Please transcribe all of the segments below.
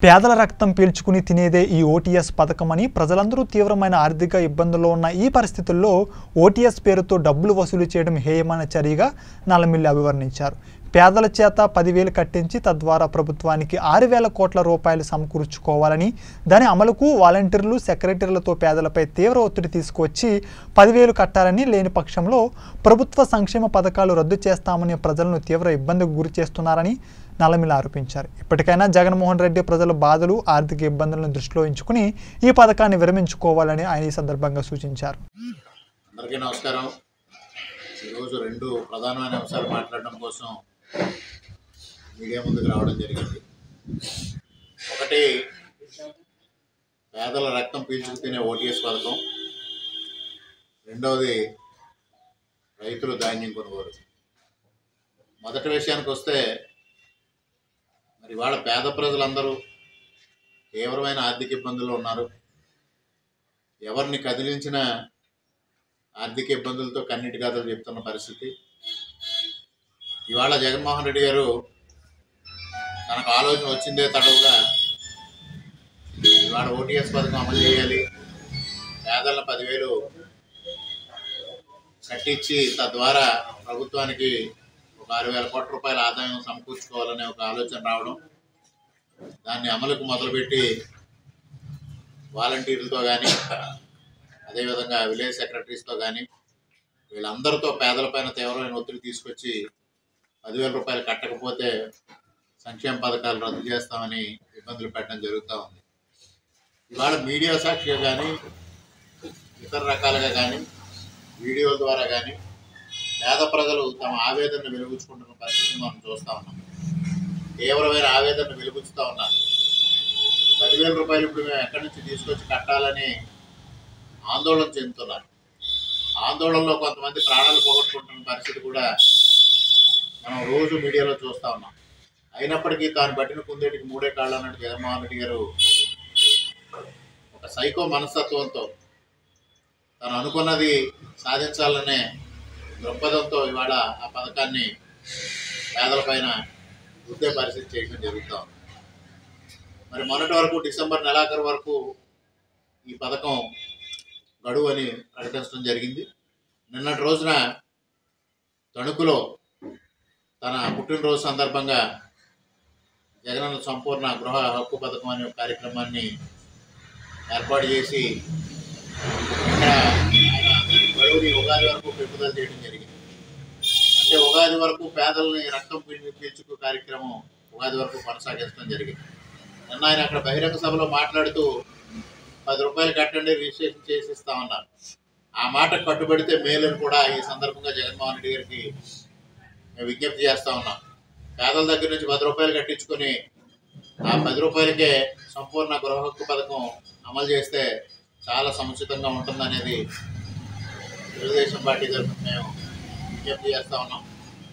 పేదల రక్తం పీల్చుకుని తినేదే ఈ ఓటీఎస్ పథకమని ప్రజలందరూ తీవ్రమైన ఆర్థిక ఇబ్బందుల్లో ఉన్న ఈ పరిస్థితుల్లో ఓటీఎస్ పేరుతో డబ్బులు వసూలు చేయడం హేయమైన చర్యగా నల్లమిల్లి అభివర్ణించారు పేదల చేత పదివేలు కట్టించి తద్వారా ప్రభుత్వానికి ఆరు వేల కోట్ల రూపాయలు సమకూర్చుకోవాలని దాని అమలుకు వాలంటీర్లు సెక్రటరీలతో పేదలపై తీవ్ర ఒత్తిడి తీసుకువచ్చి పదివేలు కట్టాలని లేని పక్షంలో ప్రభుత్వ సంక్షేమ పథకాలు రద్దు చేస్తామని ప్రజలను తీవ్ర ఇబ్బందికి గురి చేస్తున్నారని నల్లమిల ఆరోపించారు ఇప్పటికైనా జగన్మోహన్ రెడ్డి ప్రజల బాధలు ఆర్థిక ఇబ్బందులను దృష్టిలో ఉంచుకుని ఈ పథకాన్ని విరమించుకోవాలని ఆయన ఈ సందర్భంగా సూచించారు అందరికీ నమస్కారం ఈరోజు రెండు ప్రధానమైన అంశాలు మాట్లాడడం కోసం మీడియా ముందుకు రావడం జరిగింది ఒకటి పేదల రక్తం పీల్చుకు తినే ఓటీఎస్ పథకం రెండవది రైతులు ధాన్యం కొనుగోలు మొదటి విషయానికి వస్తే మరి వాళ్ళ పేద ప్రజలందరూ తీవ్రమైన ఆర్థిక ఇబ్బందుల్లో ఉన్నారు ఎవరిని కదిలించినా ఆర్థిక ఇబ్బందులతో కన్నీటి గాథలు చెప్తున్న పరిస్థితి ఇవాళ జగన్మోహన్ రెడ్డి గారు తనకు ఆలోచన వచ్చిందే తడవుగా ఇవాళ ఓటీఎస్ పథకం అమలు చేయాలి పేదలను పదివేలు కట్టించి తద్వారా ప్రభుత్వానికి ఒక ఆరు వేల కోట్ల రూపాయల ఆదాయం సమకూర్చుకోవాలనే ఒక ఆలోచన రావడం దాన్ని అమలుకు మొదలుపెట్టి వాలంటీర్లతో కానీ అదేవిధంగా విలేజ్ సెక్రటరీస్తో కానీ వీళ్ళందరితో పేదలపైన తీవ్రమైన ఒత్తిడి తీసుకొచ్చి పదివేల రూపాయలు కట్టకపోతే సంక్షేమ పథకాలు రద్దు చేస్తామని ఇబ్బందులు పెట్టడం జరుగుతూ ఉంది ఇవాళ మీడియా సాక్షిగా కానీ ఇతర రకాలుగా కానీ వీడియోల ద్వారా కానీ పేద ప్రజలు తమ ఆవేదనను వెలుగుచ్చుకుంటున్న పరిస్థితిని మనం చూస్తూ ఉన్నాం తీవ్రమైన ఆవేదనను వెలుగుచ్చుతూ ఉన్నారు పదివేల రూపాయలు ఇప్పుడు మేము ఎక్కడి నుంచి తీసుకొచ్చి కట్టాలని ఆందోళన చెందుతున్నారు ఆందోళనలో కొంతమంది ప్రాణాలు పోగొట్టుకుంటున్న పరిస్థితి కూడా మనం రోజు మీడియాలో చూస్తూ ఉన్నాం అయినప్పటికీ తాను పట్టిన కుందేటికి మూడే కాళ్ళు అన్నట్టు జగన్మోహన్ రెడ్డి గారు ఒక సైకో మనస్తత్వంతో తను అనుకున్నది సాధించాలనే దృక్పథంతో ఇవాళ ఆ పథకాన్ని పేదలపైన రుద్దే పరిస్థితి చేయడం జరుగుతూ ఉంది మరి మొన్నటి వరకు డిసెంబర్ నెలాఖరు వరకు ఈ పథకం గడువు అని ప్రకటించడం జరిగింది నిన్నటి రోజున తణుకులో తన పుట్టినరోజు సందర్భంగా జగనన్న సంపూర్ణ గృహ హక్కు పథకం అనే ఒక కార్యక్రమాన్ని ఏర్పాటు చేసి ఇక్కడ ఆయన గడువుని ఉగాది వరకు పెంపుదల చేయడం జరిగింది అంటే ఉగాది వరకు పేదల్ని రక్తం పీల్చి పీల్చుకు కార్యక్రమం ఉగాది వరకు కొనసాగించడం జరిగింది నిన్న ఆయన అక్కడ బహిరంగ సభలో మాట్లాడుతూ పది రూపాయలు కట్టండి రిజిస్ట్రేషన్ చేసి ఇస్తామన్నారు ఆ మాట కట్టుబడితే మేలని కూడా ఈ సందర్భంగా జగన్మోహన్ రెడ్డి గారికి మేము విజ్ఞప్తి చేస్తా ఉన్నాం పేదల దగ్గర నుంచి పది రూపాయలు కట్టించుకొని ఆ పది రూపాయలకే సంపూర్ణ గృహ హక్కు పథకం అమలు చేస్తే చాలా సముచితంగా ఉంటుందనేది తెలుగుదేశం పార్టీ తరఫున మేము విజ్ఞప్తి చేస్తా ఉన్నాం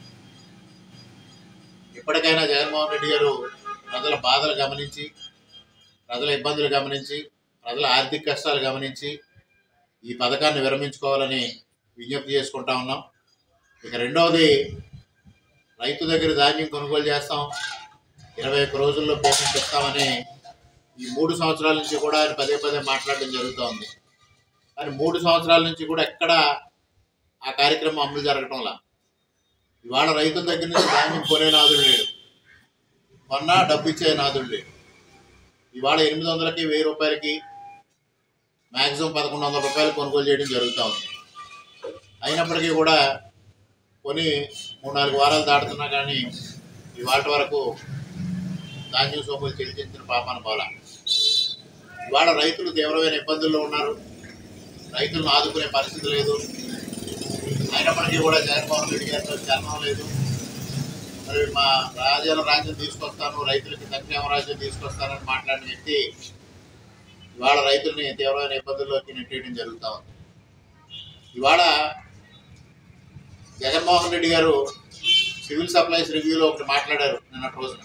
ఇప్పటికైనా జగన్మోహన్ రెడ్డి గారు ప్రజల బాధలు గమనించి ప్రజల ఇబ్బందులు గమనించి ప్రజల ఆర్థిక కష్టాలు గమనించి ఈ పథకాన్ని విరమించుకోవాలని విజ్ఞప్తి చేసుకుంటా ఉన్నాం ఇక రెండవది రైతు దగ్గర ధాన్యం కొనుగోలు చేస్తాం ఇరవై ఒక్క రోజుల్లో పేమెంట్ ఇస్తామని ఈ మూడు సంవత్సరాల నుంచి కూడా ఆయన పదే పదే మాట్లాడడం జరుగుతోంది కానీ మూడు సంవత్సరాల నుంచి కూడా ఎక్కడ ఆ కార్యక్రమం అమలు జరగటంలా ఇవాళ రైతుల దగ్గర నుంచి ధాన్యం కొనే నాదుడు లేడు కొన్నా డబ్బు ఇచ్చే నాదుడు లేడు ఇవాళ ఎనిమిది వందలకి వెయ్యి రూపాయలకి మ్యాక్సిమం పదకొండు వందల రూపాయలు కొనుగోలు చేయడం జరుగుతూ ఉంది అయినప్పటికీ కూడా కొని మూడు నాలుగు వారాలు దాటుతున్నా కానీ ఇవాళ వరకు ధాన్యం సొమ్ములు చెల్లించిన పాపాన పోల ఇవాళ రైతులు తీవ్రమైన ఇబ్బందుల్లో ఉన్నారు రైతులను ఆదుకునే పరిస్థితి లేదు అయినప్పటికీ కూడా జగన్మోహన్ రెడ్డి గారితో చలనం లేదు మరి మా రాజ్యాల రాజ్యం తీసుకొస్తాను రైతులకి సంక్షేమ రాజ్యం తీసుకొస్తానని మాట్లాడిన వ్యక్తి ఇవాళ రైతుల్ని తీవ్రమైన ఇబ్బందుల్లోకి నెట్టేయడం జరుగుతూ ఉంది ఇవాళ జగన్మోహన్ రెడ్డి గారు సివిల్ సప్లైస్ రివ్యూలో ఒకటి మాట్లాడారు నిన్నటి రోజున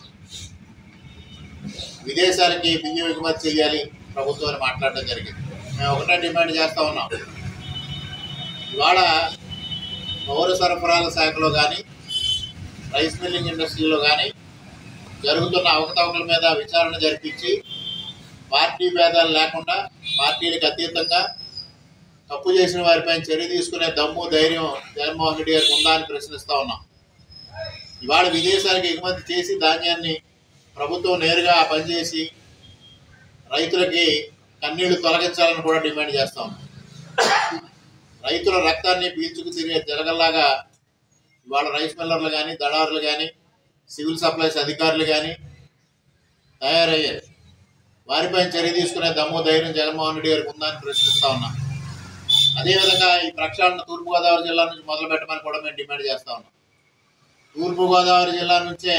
విదేశాలకి బియ్యం ఎగుమతి చేయాలి ప్రభుత్వం అని మాట్లాడడం జరిగింది మేము ఒకటే డిమాండ్ చేస్తా ఉన్నాం ఇవాళ పౌర సరఫరాల శాఖలో కానీ రైస్ మిల్లింగ్ ఇండస్ట్రీలో కానీ జరుగుతున్న అవకతవకల మీద విచారణ జరిపించి పార్టీ భేదాలు లేకుండా పార్టీలకు అతీతంగా తప్పు చేసిన వారిపై చర్య తీసుకునే దమ్ము ధైర్యం జగన్మోహన్ రెడ్డి గారికి ఉందా అని ప్రశ్నిస్తా ఉన్నాం ఇవాళ విదేశాలకు ఎగుమతి చేసి ధాన్యాన్ని ప్రభుత్వం నేరుగా పనిచేసి రైతులకి కన్నీళ్లు తొలగించాలని కూడా డిమాండ్ చేస్తా ఉన్నాం రైతుల రక్తాన్ని పీల్చుకు తిరిగే జరగల్లాగా ఇవాళ రైస్ మిల్లర్లు కానీ దళారులు కానీ సివిల్ సప్లైస్ అధికారులు కానీ తయారయ్యారు వారిపై చర్య తీసుకునే దమ్ము ధైర్యం జగన్మోహన్ రెడ్డి గారికి ఉందని ప్రశ్నిస్తా ఉన్నాం అదేవిధంగా ఈ ప్రక్షాళన తూర్పుగోదావరి జిల్లా నుంచి మొదలు పెట్టమని కూడా మేము డిమాండ్ చేస్తా ఉన్నాం తూర్పుగోదావరి జిల్లా నుంచే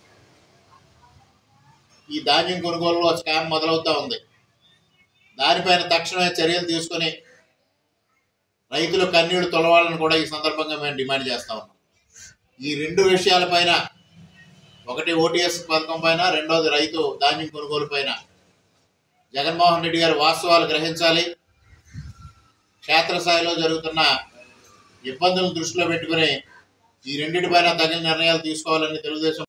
ఈ ధాన్యం కొనుగోలులో స్కామ్ మొదలవుతా ఉంది దానిపైన తక్షణమే చర్యలు తీసుకొని రైతుల కన్నీళ్లు తొలవాలని కూడా ఈ సందర్భంగా మేము డిమాండ్ చేస్తా ఉన్నాం ఈ రెండు విషయాలపైన ఒకటి ఓటీఎస్ పథకం పైన రెండోది రైతు ధాన్యం కొనుగోలు పైన జగన్మోహన్ రెడ్డి గారు వాస్తవాలు గ్రహించాలి క్షేత్రస్థాయిలో జరుగుతున్న ఇబ్బందులను దృష్టిలో పెట్టుకుని ఈ రెండింటిపైన తగిన నిర్ణయాలు తీసుకోవాలని తెలుగుదేశం